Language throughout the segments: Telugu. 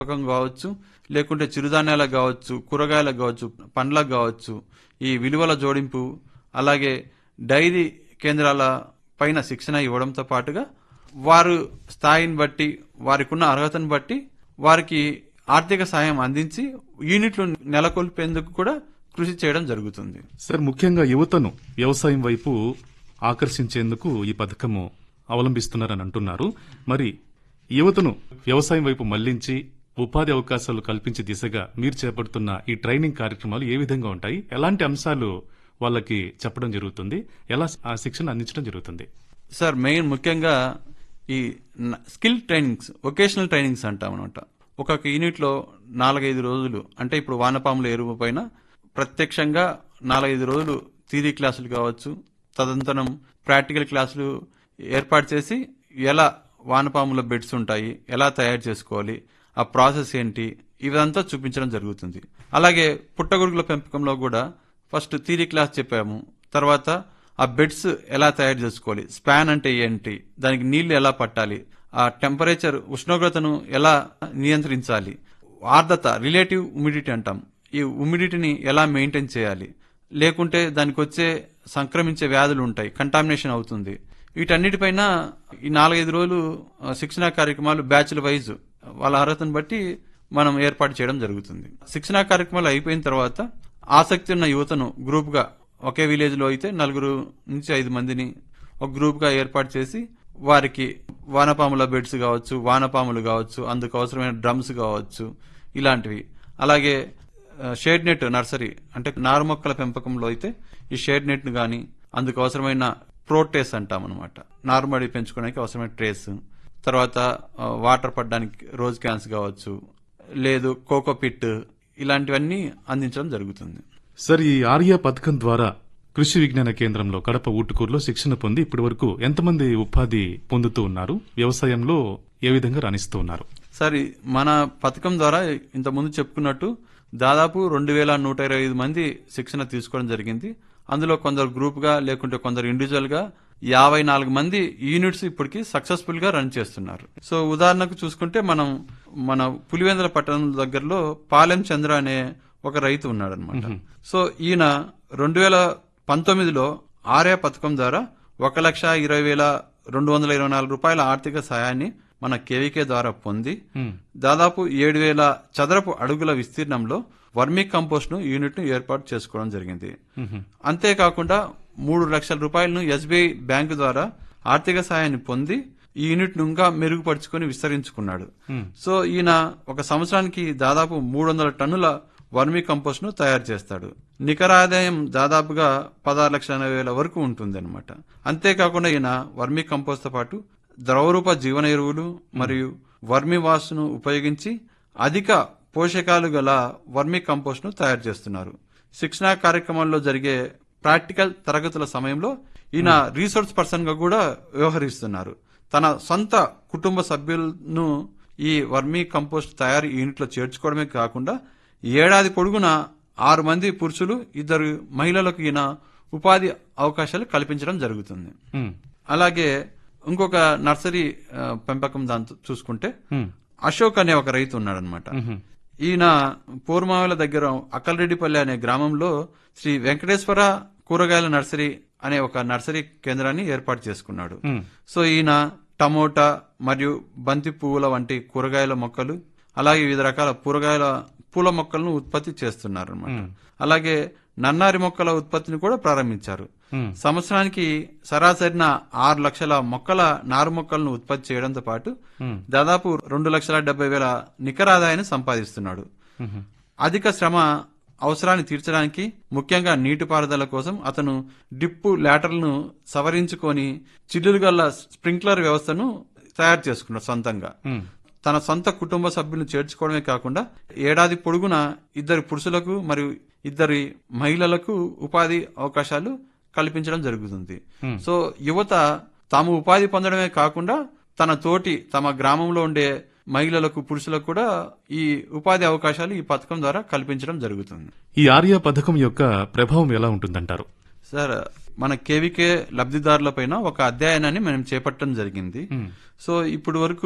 పెంపకం కావచ్చు లేకుంటే చిరుధాన్యాలకు కావచ్చు కూరగాయలకు కావచ్చు పండ్లకు కావచ్చు ఈ విలువల జోడింపు అలాగే డైరీ కేంద్రాల పైన శిక్షణ ఇవ్వడంతో పాటుగా వారు స్థాయిని బట్టి వారికి ఉన్న అర్హతను బట్టి వారికి ఆర్థిక సాయం అందించి యూనిట్లు నెలకొల్పేందుకు కూడా కృషి చేయడం జరుగుతుంది సార్ ముఖ్యంగా యువతను వ్యవసాయం వైపు ఆకర్షించేందుకు ఈ పథకము అవలంబిస్తున్నారని అంటున్నారు మరి యువతను వ్యవసాయం వైపు మళ్లించి ఉపాధి అవకాశాలు కల్పించే దిశగా మీరు చేపడుతున్న ఈ ట్రైనింగ్ కార్యక్రమాలు ఏ విధంగా ఉంటాయి ఎలాంటి అంశాలు వాళ్ళకి చెప్పడం జరుగుతుంది ఎలా ఆ శిక్షణ అందించడం జరుగుతుంది సార్ మెయిన్ ముఖ్యంగా ఈ న- స్కిల్ ట్రైనింగ్స్ వొకేషనల్ ట్రైనింగ్స్ అంటాం అనమాట ఒక్కొక్క యూనిట్లో నాలుగైదు రోజులు అంటే ఇప్పుడు వానపాముల ఎరువు పైన ప్రత్యక్షంగా నాలుగైదు రోజులు థియరీ క్లాసులు కావచ్చు తదనంతరం ప్రాక్టికల్ క్లాసులు ఏర్పాటు చేసి ఎలా వానపాముల బెడ్స్ ఉంటాయి ఎలా తయారు చేసుకోవాలి ఆ ప్రాసెస్ ఏంటి ఇదంతా చూపించడం జరుగుతుంది అలాగే పుట్టగొడుగుల పెంపకంలో కూడా ఫస్ట్ థియరీ క్లాస్ చెప్పాము తర్వాత ఆ బెడ్స్ ఎలా తయారు చేసుకోవాలి స్పాన్ అంటే ఏంటి దానికి నీళ్లు ఎలా పట్టాలి ఆ టెంపరేచర్ ఉష్ణోగ్రతను ఎలా నియంత్రించాలి ఆర్ద్రత రిలేటివ్ హ్యూమిడిటీ అంటాం ఈ హ్యూమిడిటీని ఎలా మెయింటైన్ చేయాలి లేకుంటే దానికి వచ్చే సంక్రమించే వ్యాధులు ఉంటాయి కంటామినేషన్ అవుతుంది వీటన్నిటిపైన ఈ నాలుగైదు రోజులు ఆ, శిక్షణా కార్యక్రమాలు బ్యాచ్ల వైజ్ వాళ్ళ అర్హతను బట్టి మనం ఏర్పాటు చేయడం జరుగుతుంది శిక్షణా కార్యక్రమాలు అయిపోయిన తర్వాత ఆసక్తి ఉన్న యువతను గ్రూప్ గా ఒకే విలేజ్ లో అయితే నలుగురు నుంచి ఐదు మందిని ఒక గ్రూప్ గా ఏర్పాటు చేసి వారికి వానపాముల బెడ్స్ కావచ్చు వానపాములు కావచ్చు అందుకు అవసరమైన డ్రమ్స్ కావచ్చు ఇలాంటివి అలాగే ఆ, షేడ్ నెట్ నర్సరీ అంటే నారు మొక్కల పెంపకంలో అయితే ఈ షేడ్ నెట్ ను గాని అందుకు అవసరమైన ప్రోటేస్ అంటాం అనమాట నారుమడి పెంచుకోవడానికి అవసరమైన ట్రేస్ తర్వాత ఆ, వాటర్ పడడానికి రోజ్ క్యాన్స్ కావచ్చు లేదు కోకో పిట్ ఇలాంటివన్నీ అందించడం జరుగుతుంది సార్ ఈ ఆర్య పథకం ద్వారా కృషి విజ్ఞాన కేంద్రంలో కడప ఊటుకూరులో శిక్షణ పొంది ఇప్పటి వరకు ఎంతమంది ఉపాధి పొందుతూ ఉన్నారు వ్యవసాయంలో ఏ విధంగా రాణిస్తూ ఉన్నారు సార్ ఈ మన పథకం ద్వారా ఇంతకుముందు చెప్పుకున్నట్టు దాదాపు రెండు వేల నూట ఇరవై ఐదు మంది శిక్షణ తీసుకోవడం జరిగింది అందులో కొందరు గ్రూప్ గా లేకుంటే కొందరు ఇండివిజువల్ గా యాభై నాలుగు మంది యూనిట్స్ ఇప్పటికి సక్సెస్ఫుల్ గా రన్ చేస్తున్నారు సో ఉదాహరణకు చూసుకుంటే మనం మన పులివెందుల పట్టణం దగ్గరలో పాలెం చంద్ర అనే ఒక రైతు ఉన్నాడు అనమాట సో ఈయన రెండు వేల పంతొమ్మిదిలో ఆర్య పథకం ద్వారా ఒక లక్ష ఇరవై వేల రెండు వందల ఇరవై నాలుగు రూపాయల ఆర్థిక సహాయాన్ని మన కేవీకే ద్వారా పొంది హ్మ్. దాదాపు ఏడు వేల చదరపు అడుగుల విస్తీర్ణంలో వర్మీ కంపోస్ట్ ను యూనిట్ ను ఏర్పాటు చేసుకోవడం జరిగింది మ్మ్. అంతేకాకుండా మూడు లక్షల రూపాయలను ఎస్బీఐ బ్యాంకు ద్వారా ఆర్థిక సహాయాన్ని పొంది ఈ యూనిట్ ను ఇంకా మెరుగుపరుచుకొని విస్తరించుకున్నాడు హ్మ్. సో ఈయన ఒక సంవత్సరానికి దాదాపు మూడు వందల టన్నుల వర్మీ కంపోస్ట్ ను తయారు చేస్తాడు నికర ఆదాయం దాదాపుగా పదహారు లక్షల ఎనభై వేల వరకు ఉంటుంది అనమాట అంతేకాకుండా ఈయన వర్మీ కంపోస్ట్ తో పాటు ద్రవరూప జీవన ఎరువులు మరియు వర్మి వాసును ఉపయోగించి అధిక పోషకాలు గల వర్మీ కంపోస్ట్ ను తయారు చేస్తున్నారు శిక్షణా కార్యక్రమాల్లో జరిగే ప్రాక్టికల్ తరగతుల సమయంలో ఈయన రీసోర్స్ పర్సన్ గా కూడా వ్యవహరిస్తున్నారు తన సొంత కుటుంబ సభ్యులను ఈ వర్మీ కంపోస్ట్ తయారీ యూనిట్లో చేర్చుకోవడమే కాకుండా ఏడాది పొడుగున ఆరు మంది పురుషులు ఇద్దరు మహిళలకు ఈయన ఉపాధి అవకాశాలు కల్పించడం జరుగుతుంది హ్మ్. అలాగే ఇంకొక నర్సరీ ఆ, పెంపకం దాంతో చూసుకుంటే హ్మ్. అశోక్ అనే ఒక రైతు ఉన్నాడనమాట మ్మ్. ఈయన పూర్మావల దగ్గర అక్కలరెడ్డిపల్లి అనే గ్రామంలో శ్రీ వెంకటేశ్వర కూరగాయల నర్సరీ అనే ఒక నర్సరీ కేంద్రాన్ని ఏర్పాటు చేసుకున్నాడు హ్మ్. సో ఈయన టమోటా మరియు బంతి పువ్వుల వంటి కూరగాయల మొక్కలు అలాగే వివిధ రకాల కూరగాయల పూల మొక్కలను ఉత్పత్తి చేస్తున్నారు అనమాట అలాగే నన్నారి మొక్కల ఉత్పత్తిని కూడా ప్రారంభించారు హ్మ్. సంవత్సరానికి సరాసరిన ఆరు లక్షల మొక్కల నారు మొక్కలను ఉత్పత్తి చేయడంతో పాటు హ్మ్. దాదాపు రెండు లక్షల డెబ్బై వేల నికర ఆదాయాన్ని సంపాదిస్తున్నాడు మ్మ్. అధిక శ్రమ అవసరాన్ని తీర్చడానికి ముఖ్యంగా నీటిపారుదల కోసం అతను డిప్పు లాటర్లను సవరించుకొని చిల్లులు గల స్ప్రింక్లర్ వ్యవస్థను తయారు చేసుకున్నాడు సొంతంగా హ్మ్. తన సొంత కుటుంబ సభ్యులను చేర్చుకోవడమే కాకుండా ఏడాది పొడుగున ఇద్దరు పురుషులకు మరియు ఇద్దరి మహిళలకు ఉపాధి అవకాశాలు కల్పించడం జరుగుతుంది Hmm. సో యువత తాము ఉపాధి పొందడమే కాకుండా తన తోటి తమ గ్రామంలో ఉండే మహిళలకు పురుషులకు కూడా ఈ ఉపాధి అవకాశాలు ఈ పథకం ద్వారా కల్పించడం జరుగుతుంది ఈ ఆర్య పథకం యొక్క ప్రభావం ఎలా ఉంటుందంటారు సార్ మన కేవీకే లబ్ధిదారుల పైన ఒక అధ్యయనాన్ని మనం చేపట్టడం జరిగింది హ్మ్. సో ఇప్పుడు వరకు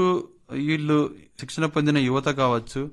వీళ్ళు శిక్షణ పొందిన యువత కావచ్చు